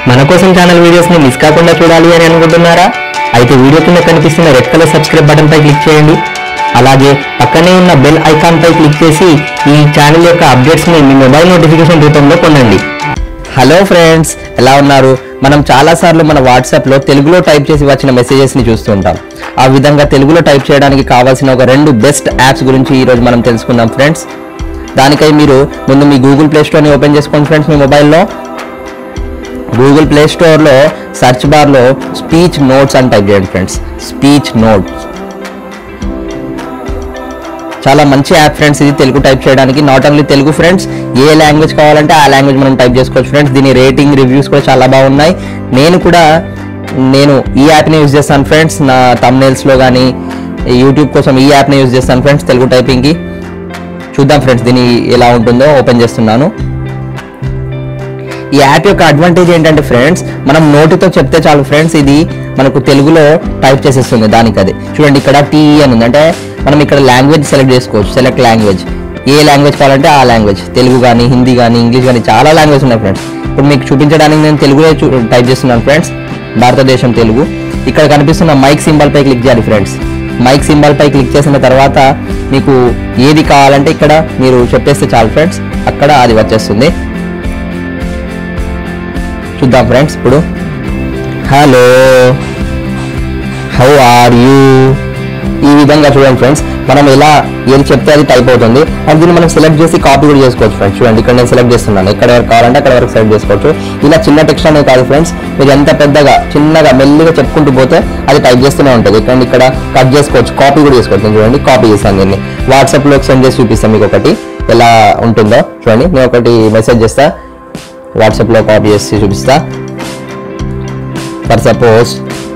మన కోసం channel videos ని మిస్ కాకుండా చూడాలి అని అనుకుంటున్నారా అయితే వీడియో కింద కనిపిస్తున్న రెడ్ కలర్ సబ్స్క్రైబ్ బటన్ పై క్లిక్ చేయండి అలాగే పక్కనే ఉన్న బెల్ ఐకాన్ పై క్లిక్ చేసి ఈ ఛానల్ యొక్క అప్డేట్స్ ని మీ మొబైల్ నోటిఫికేషన్ రూపంలో పొందండి హలో ఫ్రెండ్స్ ఎలా ఉన్నారు మనం చాలాసార్లు మన వాట్సాప్లో తెలుగులో టైప్ చేసి వచ్చిన మెసేజెస్ని చూస్తూ ఉంటాం ఆ విధంగా తెలుగులో టైప్ చేయడానికి కావాల్సిన ఒక రెండు బెస్ట్ యాప్స్ గురించి ఈరోజు మనం తెలుసుకుందాం ఫ్రెండ్స్ దానికై మీరు ముందు మీ గూగుల్ ప్లే స్టోర్ని ఓపెన్ చేసుకోండి ఫ్రెండ్స్ మీ మొబైల్లో గూగుల్ ప్లే స్టోర్లో సెర్చ్ బార్లో స్పీచ్ నోట్స్ అని టైప్ చేయండి ఫ్రెండ్స్ స్పీచ్ నోట్స్ చాలా మంచి యాప్ ఫ్రెండ్స్ ఇది తెలుగు టైప్ చేయడానికి నాట్ ఓన్లీ తెలుగు ఫ్రెండ్స్ ఏ లాంగ్వేజ్ కావాలంటే ఆ లాంగ్వేజ్ మనం టైప్ చేసుకోవచ్చు ఫ్రెండ్స్ దీని రేటింగ్ రివ్యూస్ కూడా చాలా బాగున్నాయి నేను కూడా నేను ఈ యాప్ని యూజ్ చేస్తాను ఫ్రెండ్స్ నా తమ్నేల్స్లో కానీ యూట్యూబ్ కోసం ఈ యాప్ని యూజ్ చేస్తాను ఫ్రెండ్స్ తెలుగు టైపింగ్కి చూద్దాం ఫ్రెండ్స్ దీని ఎలా ఉంటుందో ఓపెన్ చేస్తున్నాను ఈ యాప్ యొక్క అడ్వాంటేజ్ ఏంటంటే ఫ్రెండ్స్ మనం నోటితో చెప్తే చాలు ఫ్రెండ్స్ ఇది మనకు తెలుగులో టైప్ చేసేస్తుంది దానికి అది చూడండి ఇక్కడ టీఈ అని ఉంది అంటే మనం ఇక్కడ లాంగ్వేజ్ సెలెక్ట్ చేసుకోవచ్చు సెలెక్ట్ లాంగ్వేజ్ ఏ లాంగ్వేజ్ కావాలంటే ఆ లాంగ్వేజ్ తెలుగు కానీ హిందీ కానీ ఇంగ్లీష్ కానీ చాలా లాంగ్వేజ్ ఉన్నాయి ఫ్రెండ్స్ ఇప్పుడు మీకు చూపించడానికి నేను తెలుగులో టైప్ చేస్తున్నాను ఫ్రెండ్స్ భారతదేశం తెలుగు ఇక్కడ కనిపిస్తున్న మైక్ సింబల్ పై క్లిక్ చేయాలి ఫ్రెండ్స్ మైక్ సింబల్ పై క్లిక్ చేసిన తర్వాత మీకు ఏది కావాలంటే ఇక్కడ మీరు చెప్పేస్తే చాలు ఫ్రెండ్స్ అక్కడ అది వచ్చేస్తుంది చూద్దాం ఫ్రెండ్స్ ఇప్పుడు హలో హౌ ఆర్ యూ ఈ విధంగా చూడండి ఫ్రెండ్స్ మనం ఎలా ఏది చెప్తే అది టైప్ అవుతుంది అండ్ దీన్ని మనం సెలెక్ట్ చేసి కాపీ కూడా చేసుకోవచ్చు ఫ్రెండ్స్ చూడండి ఇక్కడ నేను సెలెక్ట్ చేస్తున్నాను ఎక్కడ వరకు కావాలంటే అక్కడ వరకు సెలెక్ట్ చేసుకోవచ్చు ఇలా చిన్న టెక్స్ట్ అనేది కాదు ఫ్రెండ్స్ మీరు ఎంత పెద్దగా చిన్నగా మెల్లిగా చెప్పుకుంటూ పోతే అది టైప్ చేస్తూనే ఉంటుంది ఇక్కడ ఇక్కడ కట్ చేసుకోవచ్చు కాపీ కూడా చేసుకోవచ్చు నేను చూడండి కాపీ చేస్తాను దీన్ని వాట్సాప్లోకి సెండ్ చేసి చూపిస్తాను మీకు ఒకటి ఎలా ఉంటుందో చూడండి నేను ఒకటి మెసేజ్ చేస్తా వాట్సాప్లో కాపీ చేసి చూపిస్తా ఫర్ సపోజ్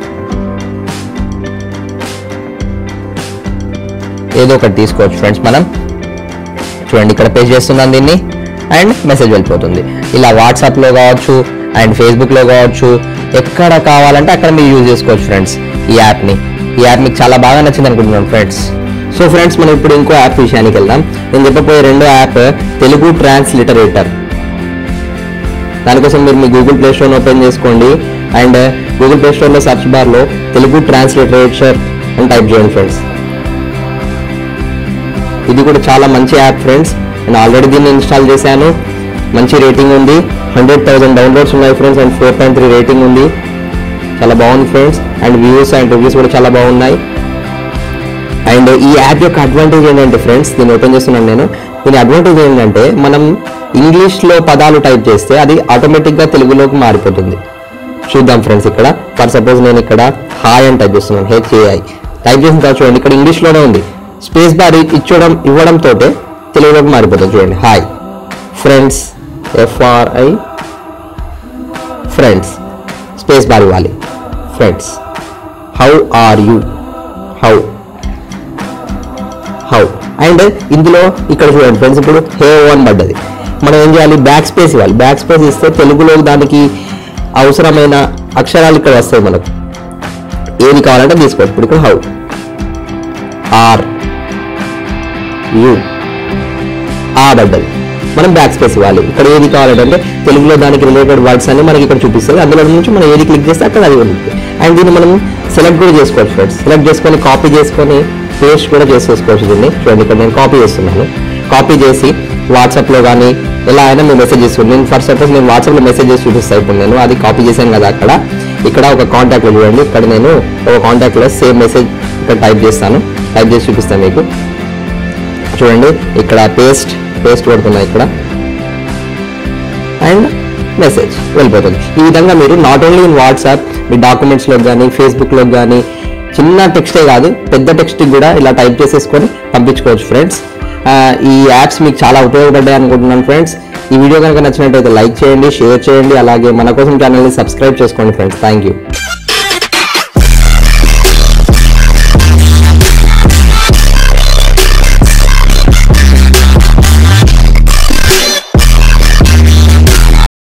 ఏదో ఒకటి తీసుకోవచ్చు ఫ్రెండ్స్ మనం చూడండి ఇక్కడ పేజ్ చేస్తున్నాను దీన్ని అండ్ మెసేజ్ వెళ్ళిపోతుంది ఇలా వాట్సాప్లో కావచ్చు అండ్ ఫేస్బుక్లో కావచ్చు ఎక్కడ కావాలంటే అక్కడ మీరు యూజ్ చేసుకోవచ్చు ఫ్రెండ్స్ ఈ యాప్ని ఈ యాప్ మీకు చాలా బాగా నచ్చింది అనుకుంటున్నాను ఫ్రెండ్స్ సో ఫ్రెండ్స్ మనం ఇప్పుడు ఇంకో యాప్ విషయానికి వెళ్దాం నేను చెప్పబోయే రెండో యాప్ తెలుగు ట్రాన్స్లిటరేటర్ దానికోసం మీరు మీ గూగుల్ ప్లే స్టోర్ ఓపెన్ చేసుకోండి అండ్ గూగుల్ ప్లే స్టోర్లో సర్చ్ బార్లో తెలుగు ట్రాన్స్లేటరేచర్ అని టైప్ చేయండి ఫ్రెండ్స్ ఇది కూడా చాలా మంచి యాప్ ఫ్రెండ్స్ నేను ఆల్రెడీ దీన్ని ఇన్స్టాల్ చేశాను మంచి రేటింగ్ ఉంది హండ్రెడ్ థౌసండ్ డౌన్లోడ్స్ ఉన్నాయి friends and four point three rating ఉంది చాలా బాగుంది friends and views and reviews కూడా చాలా బాగున్నాయి అండ్ ఈ యాప్ యొక్క అడ్వాంటేజ్ ఏంటంటే ఫ్రెండ్స్ దీన్ని ఓపెన్ చేస్తున్నాను నేను దీని అడ్వాంటేజ్ ఏంటంటే మనం ఇంగ్లీష్లో పదాలు టైప్ చేస్తే అది ఆటోమేటిక్గా తెలుగులోకి మారిపోతుంది చూద్దాం ఫ్రెండ్స్ ఇక్కడ ఫర్ సపోజ్ నేను ఇక్కడ హాయ్ అని టైప్ చేస్తున్నాను హెచ్ఏఐ టైప్ చేసిన తర్వాత చూడండి ఇక్కడ ఇంగ్లీష్లోనే ఉంది స్పేస్ బార్ ఇచ్చడం ఇవ్వడంతో తెలుగులోకి మారిపోతుంది చూడండి hi friends FRI friends space bar ఇవ్వాలి friends how are you how how and ఇందులో ఇక్కడ చూడండి ఫ్రెండ్స్ ఇప్పుడు హే అని పడ్డది మనం ఏం చేయాలి బ్యాక్ స్పేస్ ఇవ్వాలి బ్యాక్ స్పేస్ ఇస్తే తెలుగులో దానికి అవసరమైన అక్షరాలు ఇక్కడ వస్తాయి మనకు ఏది కావాలంటే తీసుకోవచ్చు ఇప్పుడు ఇక్కడ హౌ ఆర్ యు ఆ పడ్డది మనం బ్యాక్ స్పేస్ ఇవ్వాలి ఇక్కడ ఏది కావాలంటే తెలుగులో దానికి రిలేటెడ్ వర్డ్స్ అన్ని మనకి ఇక్కడ చూపిస్తుంది అందులో నుంచి మనం ఏది క్లిక్ చేస్తే అక్కడ అది ఉంటుంది అండ్ దీన్ని మనం సెలెక్ట్ కూడా చేసుకోవచ్చు ఫ్రెండ్స్ సెలెక్ట్ చేసుకొని కాపీ చేసుకొని పేస్ట్ కూడా చేసేసుకోవచ్చు దీన్ని చూడండి ఇక్కడ నేను కాపీ చేస్తున్నాను కాపీ చేసి వాట్సాప్లో కానీ ఎలా అయినా మీరు మెసేజ్ చేస్తుంది నేను ఫర్ సపోజ్ నేను వాట్సాప్లో మెసేజ్ చేసి చూపిస్తాను ఇప్పుడు నేను అది కాపీ చేశాను కదా అక్కడ ఇక్కడ ఒక కాంటాక్ట్లో చూడండి ఇక్కడ నేను ఒక కాంటాక్ట్లో సేమ్ మెసేజ్ ఇక్కడ టైప్ చేస్తాను టైప్ చేసి చూపిస్తాను మీకు చూడండి ఇక్కడ పేస్ట్ పేస్ట్ కొడుతున్నాయి ఇక్కడ అండ్ మెసేజ్ వెళ్ళిపోతుంది ఈ విధంగా మీరు నాట్ ఓన్లీ ఇన్ వాట్సాప్ మీ డాక్యుమెంట్స్లో కానీ ఫేస్బుక్లో కానీ చిన్న టెక్స్టే కాదు పెద్ద టెక్స్ట్కి కూడా ఇలా టైప్ చేసేసుకొని పంపించుకోవచ్చు ఫ్రెండ్స్ ఈ యాప్స్ మీకు చాలా ఉపయోగపడ్డాయి అనుకుంటున్నాను ఫ్రెండ్స్ ఈ వీడియో కనుక నచ్చినట్టయితే లైక్ చేయండి షేర్ చేయండి అలాగే మన కోసం ఛానల్ని సబ్స్క్రైబ్ చేసుకోండి ఫ్రెండ్స్ థ్యాంక్ యూ